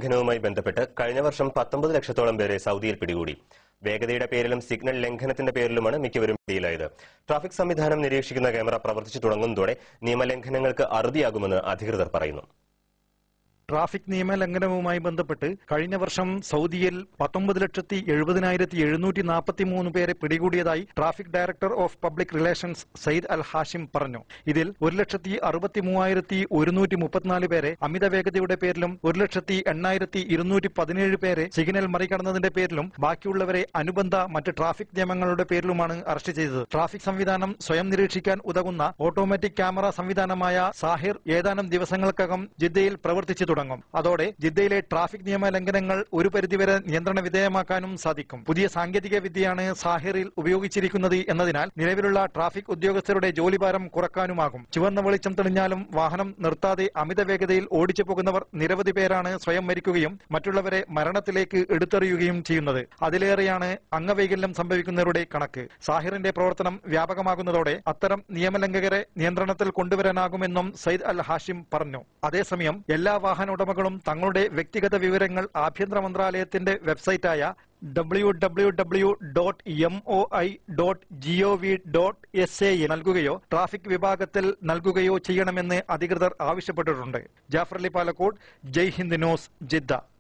ലംഘനവുമായി ബന്ധപ്പെട്ട് കഴിഞ്ഞ വർഷം പത്തൊമ്പത് ലക്ഷത്തോളം പേരെ സൗദിയിൽ പിടികൂടി വേഗതയുടെ പേരിലും സിഗ്നൽ ലംഘനത്തിന്റെ പേരിലുമാണ് മിക്കവരും പിടിയിലായത് ട്രാഫിക് സംവിധാനം നിരീക്ഷിക്കുന്ന ക്യാമറ പ്രവർത്തിച്ചു തുടങ്ങുന്നതോടെ നിയമലംഘനങ്ങൾക്ക് അറുതിയാകുമെന്ന് അധികൃതർ പറയുന്നു ട്രാഫിക് നിയമലംഘനവുമായി ബന്ധപ്പെട്ട് കഴിഞ്ഞ വർഷം സൗദിയിൽ പത്തൊമ്പത് ലക്ഷത്തി എഴുപതിനായിരത്തി എഴുന്നൂറ്റി നാൽപ്പത്തി മൂന്ന് പേരെ പിടികൂടിയതായി traffic director of public relations Sayed Al Hashim പറഞ്ഞു ഇതിൽ ഒരു ലക്ഷത്തി അറുപത്തി മൂവായിരത്തി ഒരുന്നൂറ്റി മുപ്പത്തിനാല് പേരെ അമിത വേഗതയുടെ പേരിലും ഒരു ലക്ഷത്തി എണ്ണായിരത്തി ഇരുന്നൂറ്റി പതിനേഴ് പേരെ സിഗ്നൽ മറികടന്നതിന്റെ പേരിലും ബാക്കിയുള്ളവരെ അനുബന്ധ മറ്റ് ട്രാഫിക് നിയമങ്ങളുടെ പേരിലുമാണ് അറസ്റ്റ് ചെയ്തത് ട്രാഫിക് സംവിധാനം സ്വയം നിരീക്ഷിക്കാൻ ഉതകുന്ന ഓട്ടോമാറ്റിക് ക്യാമറ സംവിധാനമായ സാഹിർ ഏതാനും ദിവസങ്ങൾക്കകം ജിദ്ദയിൽ പ്രവർത്തിച്ചു തുടങ്ങും അതോടെ ജിദ്ദയിലെ ട്രാഫിക് നിയമ ലംഘനങ്ങൾ ഒരു പരിധിവരെ നിയന്ത്രണ വിധേയമാക്കാനും സാധിക്കും പുതിയ സാങ്കേതിക വിദ്യയാണ് സാഹിറിൽ ഉപയോഗിച്ചിരിക്കുന്നത് എന്നതിനാൽ നിലവിലുള്ള ട്രാഫിക് ഉദ്യോഗസ്ഥരുടെ ജോലിഭാരം കുറക്കാനുമാകും ചുവന്ന വെളിച്ചം തെളിഞ്ഞാലും വാഹനം നിർത്താതെ അമിത വേഗതയിൽ ഓടിച്ചു പോകുന്നവർ നിരവധി പേരാണ് സ്വയം മരിക്കുകയും മറ്റുള്ളവരെ മരണത്തിലേക്ക് എടുത്തെറിയുകയും ചെയ്യുന്നത് അതിലേറെയാണ് അംഗവൈകല്യം സംഭവിക്കുന്നവരുടെ കണക്ക് സാഹിറിന്റെ പ്രവർത്തനം വ്യാപകമാകുന്നതോടെ അത്തരം നിയമലംഘകരെ നിയന്ത്രണത്തിൽ കൊണ്ടുവരാനാകുമെന്നും സയ്യിദ് അൽ ഹാഷിം പറഞ്ഞു അതേസമയം എല്ലാ വാഹന ഉടമകളും തങ്ങളുടെ വ്യക്തിഗത വിവരങ്ങൾ ആഭ്യന്തര മന്ത്രാലയത്തിന്റെ വെബ്സൈറ്റായ W W W dot M O I dot G O V dot S A നൽകുകയോ ട്രാഫിക് വിഭാഗത്തിൽ നൽകുകയോ ചെയ്യണമെന്ന് അധികൃതർ ആവശ്യപ്പെട്ടിട്ടുണ്ട് ജാഫർ അലി പാലക്കോട് ജയ് ഹിന്ദ് ന്യൂസ് ജിദ്ദ